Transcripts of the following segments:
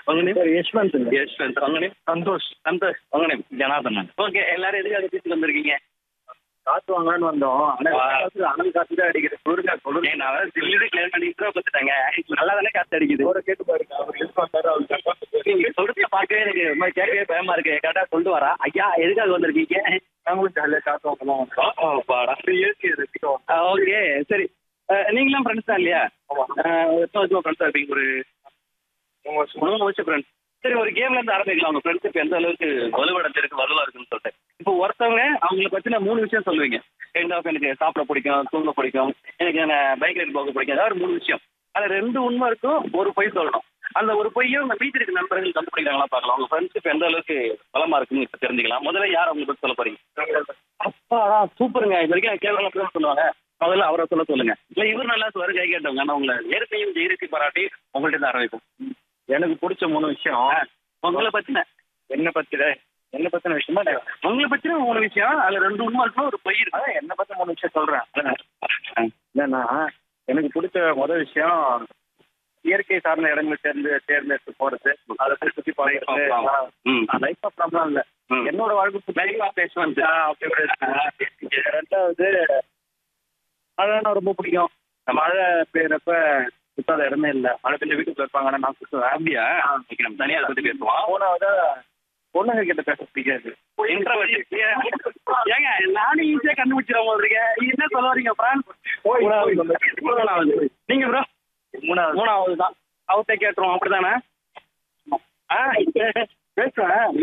உங்க நேம் யஷ்வந்த் யஷ்வந்த் உங்க நேம் சந்தோஷ் சந்தோஷ் உங்க நேம் ஜனார்தனன் ஓகே எல்லாரும் எதுக்காக பேசிட்டு வந்திருக்கீங்க காத்து வாங்கலாம்னு வந்தோம் ஆனா வா. காத்து அனல் காத்து தான் அடிக்குது குளிர்கா குளிர் ஏய், நான் வேற திடீர்னு clear பண்ணி intro கொடுத்துட்டேங்க. நல்லா தானே காத்து அடிக்குது அவரை கேட்டு பாருங்க அவர் எதுக்கு வந்தாரு அவர் தப்பா நீங்க சொல்றத பார்க்கவே எனக்கு ரொம்ப கேட்கவே பயமா இருக்கு கரெக்டா சொல்லிட்டு வரா ஐயா எதுக்காக வந்திருக்கீங்க நாங்களும் ஜாலியாக காத்து வாங்கலாம் வந்தோம் பாடா இயற்கையை ரசிக்கிறோம் ஓகே சரி அஹ், நீங்களும் ஃப்ரெண்ட்ஸ் தான் இல்லையா ஆமா. எத்தனை வருஷமா ஃப்ரெண்ட்ஸா இருப்பீங்க ஒரு உங்க மூணு வருஷம் ஃப்ரெண்ட்ஸ் சரி ஒரு கேம்ல இருந்து ஆரம்பிக்கலாம் உங்க ஃப்ரெண்ட்ஷிப் எந்த அளவுக்கு வலுவடைஞ்சிருக்கு வலுவா இருக்குன்னு சொல்லிட்டு இப்போ ஒருத்தவங்க அவங்களை பத்தின மூணு விஷயம் சொல்லுவீங்க எண்ட் ஆஃப் எனக்கு சாப்பிட பிடிக்கும் தூங்க பிடிக்கும் எனக்கு என்ன பைக் ரைட் போக பிடிக்கும் அதாவது ஒரு மூணு விஷயம் அதுல ரெண்டு உண்மை இருக்கும் ஒரு பொய் சொல்லணும் அந்த ஒரு பொய்யும் உங்க வீட்டு இருக்க நண்பர்கள் கண்டுபிடிக்கிறாங்களா பார்க்கலாம் உங்க ஃப்ரெண்ட்ஷிப் எந்த அளவுக்கு பலமா இருக்குன்னு இப்ப தெரிஞ்சுக்கலாம் முதல்ல யார் அவங்க பத்தி சொல்ல போறீங்க அப்பா சூப்பருங்க இது வரைக்கும் கேரளா தான் சொல்லுவாங்க முதல்ல அவரை சொல்ல சொல்லுங்க இல்ல இவர் நல்லா சொல்லுவாரு கை கேட்டவங்க ஆனா உங்களை ஏற்கையும் ஜெயிருக்கு பாராட்டி உங்கள்ட்ட இருந்து ஆரம்பிப்போம் எனக்கு பிடிச்ச மூணு விஷயம் உங்களை பத்தின என்ன பத்தின என்ன பத்தின விஷயமா நான் உங்களை பத்தின மூணு விஷயம் அதுல ரெண்டு உண்மை இருக்கும் ஒரு பொய் இருக்கு அதான் என்ன பத்தி மூணு விஷயம் சொல்றேன் என்னன்னா எனக்கு பிடிச்ச முதல் விஷயம் இயற்கை சார்ந்த இடங்களை தேர்ந்து தேர்ந்தெடுத்து போறது அதை போய் சுத்தி பார்க்கறது ம். லைஃப் ஆஃப் ப்ராப்ளம் இல்ல ம். என்னோட வாழ்க்கை Life of Yashwant. ஆ, அப்படி கூட இருக்கு. ரெண்டாவது மழைனா ரொம்ப பிடிக்கும் இந்த மழை பெய்யறப்ப சுத்தாத இடமே இல்ல மழை பெய்ஞ்ச வீட்டுக்குள்ள இருப்பாங்க ஆனா நான் சுத்துவேன் அப்படியா ஓகே நம்ம தனியா அதை பத்தி பேசுவோம் மூணாவது பொண்ணுங்க கிட்ட பேச பிடிக்காது Introvert. ஏங்க நானும் ஈஸியா கண்டுபிடிச்சிருவோம் போல இருக்கேன் என்ன சொல்ல வரீங்க பிரான் மூணாவது நீங்க ப்ரோ மூணாவது மூணாவது தான் அவர்கிட்ட கேட்டுருவோம் அப்படிதானே ஆ பேசுவேன்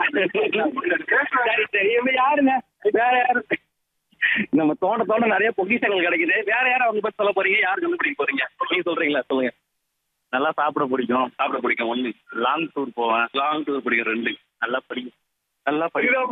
சரி சரி இவங்க யாருங்க வேற யாரு நம்ம தோண்ட தோண்ட நிறைய பொக்கிஷங்கள் கிடைக்குது வேற யாரும் அவங்க பத்தி சொல்ல போறீங்க யாரு கண்டுபிடிக்க போறீங்க நீங்க சொல்றீங்களா சொல்லுங்க நல்லா சாப்பிட பிடிக்கும் சாப்பிட பிடிக்கும் ஒண்ணு லாங் டூர் போவேன் லாங் டூர் பிடிக்கும் ரெண்டு நல்லா படிக்கும் நல்லா படிக்கும்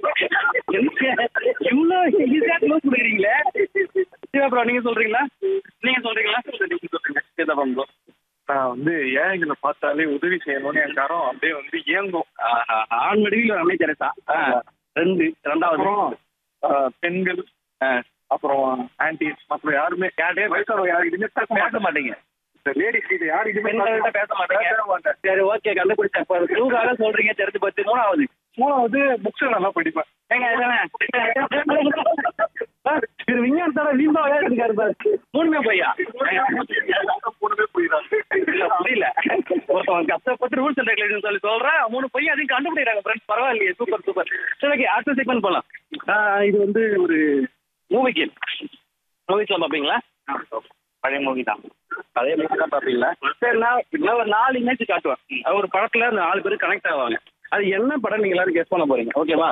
இவ்வளோ ஈஸியா க்ளோஸ் பண்ணிடுறீங்களே சிவா நீங்க சொல்றீங்களா நீங்க சொல்றீங்களா நீங்க சொல்றீங்க சிதம்பரம் bro. நான் வந்து ஏழைகளை பார்த்தாலே உதவி செய்யணும்னு என் கரம் அப்படியே வந்து இயங்கும் ஆஹா, ஆண் வடிவில் ஒரு அன்னை தெரசா ஆ, ரெண்டு ரெண்டாவது அப்புறம் ஆஹ், பெண்கள் ஆ, அப்புறம் ஆன்டிஸ் அப்புறம் யாருமே யார்கிட்டயும் வயசானவங்க யாருக்கிட்டுமே பேச மாட்டீங்க இந்த லேடிஸ் கிட்ட யாருக்கிட்டுமே பெண்கள்கிட்ட பேச மாட்டீங்க பேசவே மாட்டேன் சரி ஓகே கண்டுபிடிச்சேன் இப்போ டூக்காக சொல்றீங்க தெரிஞ்சு பத்து மூணாவது மூணாவது புக்ஸ் நல்லா படிப்பேன் ஏங்க இதுதானே சார், இது விஞ்ஞானத்தோட வீம்பாவே இருக்காரு சார் மூணுமே பையா மூணுமே புரியுதாங்க இல்ல புரியல ஒருத்தவங்க கஷ்டப்பட்டு ரூல்ஸ் அண்ட் ரெகுலேஷன் சொல்லி சொல்றேன் மூணு பையன் அதையும் கண்டுபிடிக்கிறாங்க ஃப்ரெண்ட்ஸ் பரவாயில்லையே சூப்பர் சூப்பர் சரி ஓகே அடுத்த செக்மெண்ட் போலாம் ஆஹ் இது வந்து ஒரு மூவி கேம் மூவிஸ்லாம் பார்ப்பீங்களா பழைய மூவி தான் அதே மாதிரி தான் பார்ப்பீங்களா சரி நான் நான் ஒரு நாலு இமேஜ் காட்டுவேன் அது ஒரு படத்துல அந்த நாலு பேர் கனெக்ட் ஆவாங்க அது என்ன படம் நீங்க எல்லாரும் கெஸ் பண்ண போறீங்க ஓகேவா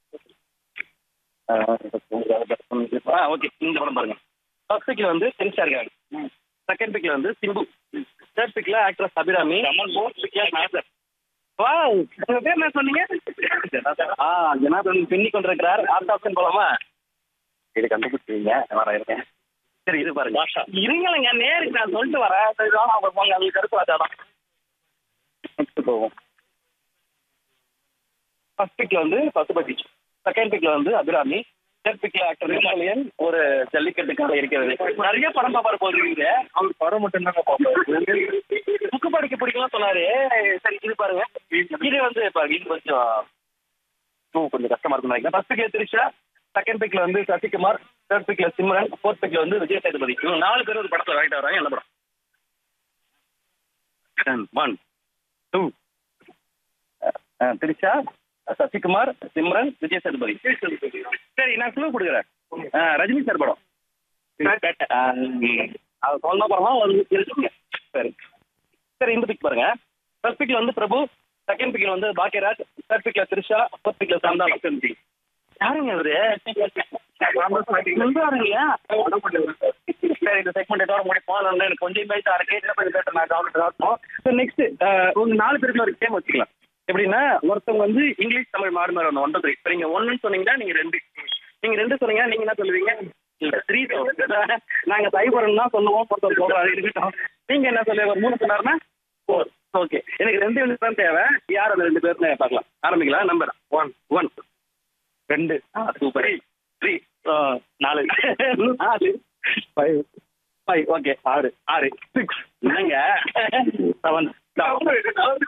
ஆ ஓகே இந்த படம் பாருங்க ஃபர்ஸ்ட் பிக்ல வந்து திரிஷா இருக்காங்க செகண்ட் பிக்ல வந்து சிம்பு தேர்ட் பிக்ல ஆக்ட்ரஸ் அபிராமி ஃபோர்த் பிக்ல நாசர் வா உங்க பேர் என்ன சொன்னீங்க ஆ ஜனார்தன் பின்னி கொண்டிருக்கிறார் ஆர்ட் ஆப்ஷன் போலாமா இது கண்டுபிடிச்சிருங்க வர இருக்கேன் சரி இது பாருங்க இருங்களேங்க நேருக்கு நான் சொல்லிட்டு வரேன் சரி வாங்க அவங்க போங்க அது கருப்பு ராஜாதான் நெக்ஸ்ட் போவோம் ஃபர்ஸ்ட் பிக்ல வந்து பசுபதி செகண்ட் பிக்ல வந்து அபிராமி தேர்ட் பிக்ல ஆக்டர் இமாலயன் ஒரு ஜல்லிக்கட்டுக்காக இருக்கிறது நிறைய படம் பாப்பாரு போடுறீங்க அவர் படம் மட்டும் தாங்க பார்ப்பேன் புக்கு படிக்க பிடிக்கலாம் சொன்னாரு சரி இது பாருங்க இது வந்து பாருங்க இது கொஞ்சம் ஓ, கொஞ்சம் கஷ்டமா இருக்கும் நினைக்கிறேன் ஃபர்ஸ்ட் பிக்ல திரிஷா செகண்ட் பிக்ல வந்து சசிகுமார் தேர்ட் பிக்ல சிம்ரன் ஃபோர்த் பிக்ல வந்து விஜய் சேதுபதி இவங்க நாலு பேர் ஒரு படத்துல ரைட் வராங்க என்ன படம் ஒன் டூ திரிஷா சசிகுமார் சிம்ரன் விஜய் சேதுபதி சரி நான் குழு கொடுக்குறேன் ஆ, ரஜினி சார் படம் ஆ, ம். அது சொன்ன படமா வந்து இருக்குங்க சரி சரி இந்த பிக் பாருங்க ஃபர்ஸ்ட் பிக்ல வந்து பிரபு செகண்ட் பிக்ல வந்து பாக்கியராஜ் தேர்ட் பிக்ல திரிஷா ஃபோர்த் பிக்ல சந்தா லட்சுமி யாருங்க அவரு சொல்றாருங்கய்யா சரி இந்த செக்மெண்ட் இதோட முடிப்போம் அதனால எனக்கு கொஞ்சம் இமேஜா இருக்கு இன்னும் கொஞ்சம் பேட்டர் நான் கவனிட்டு இருக்கோம் ஸோ நெக்ஸ்ட் உங்க நாலு பேருக்கு ஒரு கேம் வச்சுக்கலாம் எப்படின்னா ஒருத்தவங்க வந்து இங்கிலீஷ் தமிழ் மாறு மாறு ஒன்று ஒன்றரை இப்போ நீங்க ஒன்றுன்னு சொன்னீங்கன்னா நீங்க ரெண்டு நீங்க ரெண்டு சொன்னீங்கன்னா நீங்க என்ன சொல்லுவீங்க இல்ல த்ரீ நாங்க சைபரன் தான் சொல்லுவோம் ஒருத்தர் சொல்றாரு இருக்கட்டும் நீங்க என்ன சொல்லுவீங்க ஒரு மூணு சொன்னாருன்னா ஃபோர் ஓகே எனக்கு ரெண்டு ரெண்டு தான் தேவை யார் அந்த ரெண்டு பேர்னு பார்க்கலாம் ஆரம்பிக்கலாம் நம்பர் ஒன் ஒன் ரெண்டு சூப்பர் த்ரீ நாலு நாலு ஃபைவ் ஃபைவ் ஓகே ஆறு ஆறு சிக்ஸ் என்னங்க செவன்